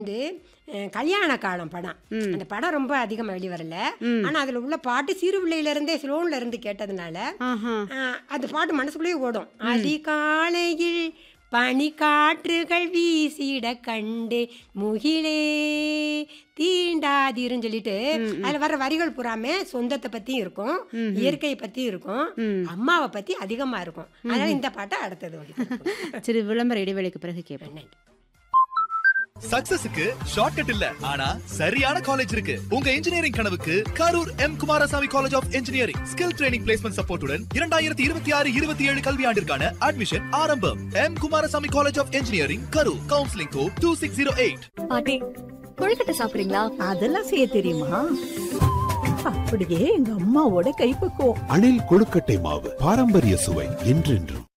வந்து அஹ், கல்யாண காலம் படம் அந்த படம் ரொம்ப அதிகமாக வெளிவரல ஆனால் அதில் உள்ள பாட்டு சிறு பிள்ளையில இருந்தே ஸ்லோன்ல இருந்து கேட்டதுனால ஆஹா அஹ், அந்த பாட்டு மனசுக்குள்ளேயே ஓடும் அதிகாலையில் பனிக்காற்றுகள் வீசிட கண்டு முகிலே தீண்டாதிருன்னு சொல்லிட்டு அதில் வர்ற வரிகள் பூராமே சொந்தத்தை பற்றியும் இருக்கும் இயற்கையை பற்றியும் இருக்கும் அம்மாவை பற்றி அதிகமாக இருக்கும் அதனால இந்த பாட்டை அடுத்தது வந்து சரி விளம்பர இடைவேளைக்கு பிறகு கேட்பேன் நன்றி சக்சஸுக்கு ஷார்ட்கட் இல்ல ஆனா சரியான காலேஜ் இருக்கு உங்க இன்ஜினியரிங் கனவுக்கு Karur M Kumarasamy college of engineering skill training placement சப்போர்ட்டுடன் இரண்டாயிரத்தி இருபத்தி ஆறு இருபத்தி ஏழு கல்வியாண்டிற்கான அட்மிஷன் ஆரம்பம் M Kumarasamy college of engineering Karur counselling code two six zero eight பாட்டி கொழுக்கட்டை சாப்பிடுறீங்களா அதெல்லாம் செய்ய தெரியுமா அப்படியே எங்க அம்மாவோட கைப்பக்குவம் அணில் கொழுக்கட்டை மாவு பாரம்பரிய சுவை என்றென்றும்